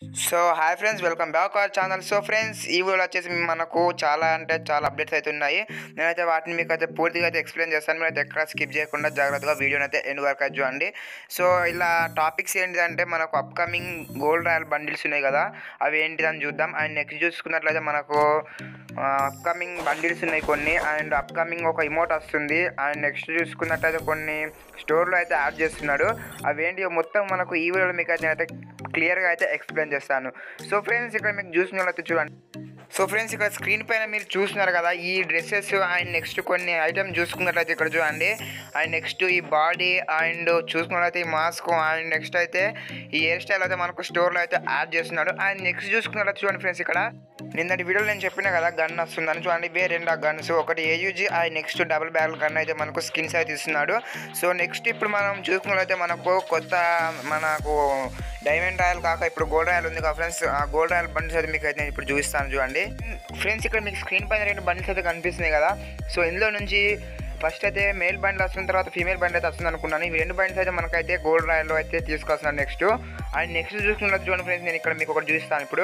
so hi friends welcome back our channel so friends ఈ video వచ్చేసి మనకు చాలా అంటే చాలా అప్డేట్స్ అయితే ఉన్నాయి నేనైతే వాటిని మీకు అయితే పూర్తిగా అయితే ఎక్స్ప్లెయిన్ చేస్తాను మీరైతే ఎక్కడ స్కిప్ చేయకుండా జాగ్రత్తగా వీడియోని అయితే ఎండ్ వరకు అయితే చూడండి సో ఇలా టాపిక్స్ ఏంటిదంటే మనకు అప్కమింగ్ గోల్డ్ రాయల్ బండిల్స్ ఉన్నాయి కదా అవి ఏంటిదని చూద్దాం అండ్ నెక్స్ట్ చూసుకున్నట్లయితే మనకు అప్కమింగ్ బండిల్స్ ఉన్నాయి కొన్ని అండ్ అప్కమింగ్ ఒక ఇమోట్ వస్తుంది అండ్ నెక్స్ట్ చూసుకున్నట్లయితే కొన్ని స్టోర్లో అయితే యాడ్ చేస్తున్నాడు అవేంటి మొత్తం మనకు ఈ వీడియోలో మీకు అయితే నేనైతే క్లియర్గా అయితే ఎక్స్ప్లెయిన్ చేస్తాను సో ఫ్రెండ్స్ ఇక్కడ మీకు చూసినట్లయితే చూడండి సో ఫ్రెండ్స్ ఇక్కడ స్క్రీన్ పైన మీరు చూస్తున్నారు కదా ఈ డ్రెస్సెస్ అండ్ నెక్స్ట్ కొన్ని ఐటమ్ చూసుకున్నట్లయితే ఇక్కడ చూడండి అండ్ నెక్స్ట్ ఈ బాడీ అండ్ చూసుకున్నట్లయితే ఈ మాస్క్ అండ్ నెక్స్ట్ అయితే ఈ హెయిర్ స్టైల్ అయితే మనకు స్టోర్లో అయితే యాడ్ చేస్తున్నాడు అండ్ నెక్స్ట్ చూసుకున్నట్లయితే చూడండి ఫ్రెండ్స్ ఇక్కడ నిన్నటి వీడియోలో నేను చెప్పిన కదా గన్ వస్తుందని చూడండి ఇవే రెండు గన్స్ ఒకటి AUG and next double barrel gun అయితే మనకు స్కిన్స్ అయితే ఇస్తున్నాడు సో నెక్స్ట్ ఇప్పుడు మనం చూసుకున్నట్లయితే మనకు కొత్త మనకు డైమండ్ రాయల్ కాక ఇప్పుడు గోల్డ్ రాయల్ ఉంది కదా ఫ్రెండ్స్ ఆ గోల్డ్ రాయల్ బండిల్స్ అయితే మీకు అయితే నేను ఇప్పుడు చూపిస్తాను చూడండి ఫ్రెండ్స్ ఇక్కడ మీకు స్క్రీన్ పైన రెండు బండిల్స్ అయితే కనిపిస్తున్నాయి కదా సో ఇందులో నుంచి ఫస్ట్ అయితే మేల్ బండ్ వస్తున్న తర్వాత ఫీమేల్ బండ్ అయితే వస్తుంది అనుకున్నాను ఈ రెండు బండ్స్ అయితే మనకైతే గోల్డ్ రాయల్లో అయితే తీసుకొస్తున్నాను నెక్స్ట్ అండ్ నెక్స్ట్ చూసుకున్నట్టు చూడండి ఫ్రెండ్స్ నేను ఇక్కడ మీకు ఒకటి చూపిస్తాను ఇప్పుడు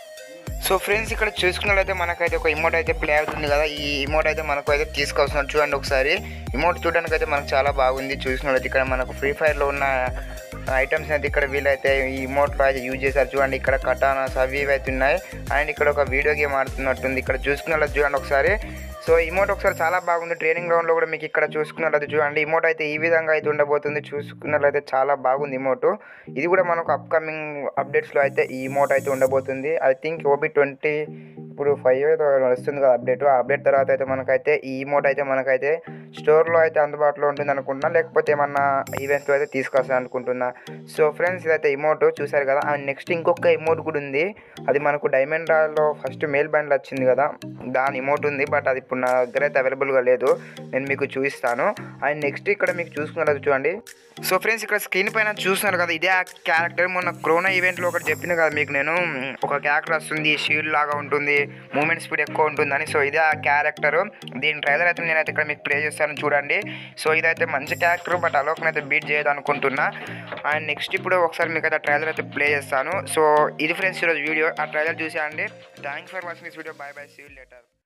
సో ఫ్రెండ్స్ ఇక్కడ చూసుకున్నట్లయితే మనకైతే ఒక ఇమోట్ అయితే ప్లే అవుతుంది కదా ఈ ఇమోట్ అయితే మనకు అయితే తీసుకొస్తున్నాడు చూడండి ఒకసారి ఇమోట్ చూడడానికి అయితే మనకు చాలా బాగుంది చూసుకున్నట్లయితే ఇక్కడ మనకు ఫ్రీ ఫైర్లో ఉన్న ఐటమ్స్ అయితే ఇక్కడ వీళ్ళైతే ఈ ఇమోట్లో అయితే యూజ్ చేశారు చూడండి ఇక్కడ కటానాస్ అవి ఇవి అయితే ఉన్నాయి అండ్ ఇక్కడ ఒక వీడియో గేమ్ ఆడుతున్నట్టుంది ఇక్కడ చూసుకున్నట్లయితే చూడండి ఒకసారి సో ఇమోట్ ఒకసారి చాలా బాగుంది ట్రైనింగ్ గ్రౌండ్లో కూడా మీకు ఇక్కడ చూసుకున్నట్లయితే చూడండి ఇమోట్ అయితే ఈ విధంగా అయితే ఉండబోతుంది చూసుకున్నట్లయితే చాలా బాగుంది ఇమోట్ ఇది కూడా మనకు అప్కమింగ్ అప్డేట్స్లో అయితే ఈ ఇమోట్ అయితే ఉండబోతుంది ఐ థింక్ ఓబీ ట్వంటీ ఇప్పుడు ఫైవ్ వస్తుంది కదా అప్డేట్ ఆ అప్డేట్ తర్వాత అయితే మనకైతే ఈ ఇమోట్ అయితే మనకైతే స్టోర్లో అయితే అందుబాటులో ఉంటుంది అనుకుంటున్నా లేకపోతే ఏమన్నా ఈవెంట్స్లో అయితే తీసుకొస్తాను అనుకుంటున్నా సో ఫ్రెండ్స్ ఇదైతే ఇమోట్ చూసారు కదా అండ్ నెక్స్ట్ ఇంకొక ఇమోట్ కూడా ఉంది అది మనకు డైమండ్ రాలో ఫస్ట్ మేల్ బ్యాండ్ వచ్చింది కదా దాని ఇమోట్ ఉంది బట్ అది ఇప్పుడు నా దగ్గర అయితే అవైలబుల్గా లేదు నేను మీకు చూపిస్తాను అండ్ నెక్స్ట్ ఇక్కడ మీకు చూసుకున్నది చూడండి సో ఫ్రెండ్స్ ఇక్కడ స్క్రీన్ పైన చూస్తున్నారు కదా ఇదే ఆ క్యారెక్టర్ మొన్న క్రోనా ఈవెంట్లో ఒకటి చెప్పిన కదా మీకు నేను ఒక క్యారెక్టర్ వస్తుంది షీల్డ్ లాగా ఉంటుంది మూమెంట్ స్పీడ్ ఎక్కువ ఉంటుందని సో ఇదే ఆ క్యారెక్టర్ దీని ట్రైలర్ అయితే నేనైతే ఇక్కడ మీకు ప్లే చేస్తాను చూడండి సో ఇదైతే మంచి క్యారెక్టర్ బట్ అలోకన్ అయితే బీట్ చేయదు అనుకుంటున్నా అండ్ నెక్స్ట్ ఇప్పుడు ఒకసారి మీకు అయితే ట్రైలర్ అయితే ప్లే చేస్తాను సో ఇది ఫ్రెండ్స్ ఈరోజు వీడియో ఆ ట్రైలర్ చూసేయండి thanks for watching this video bye bye see you letter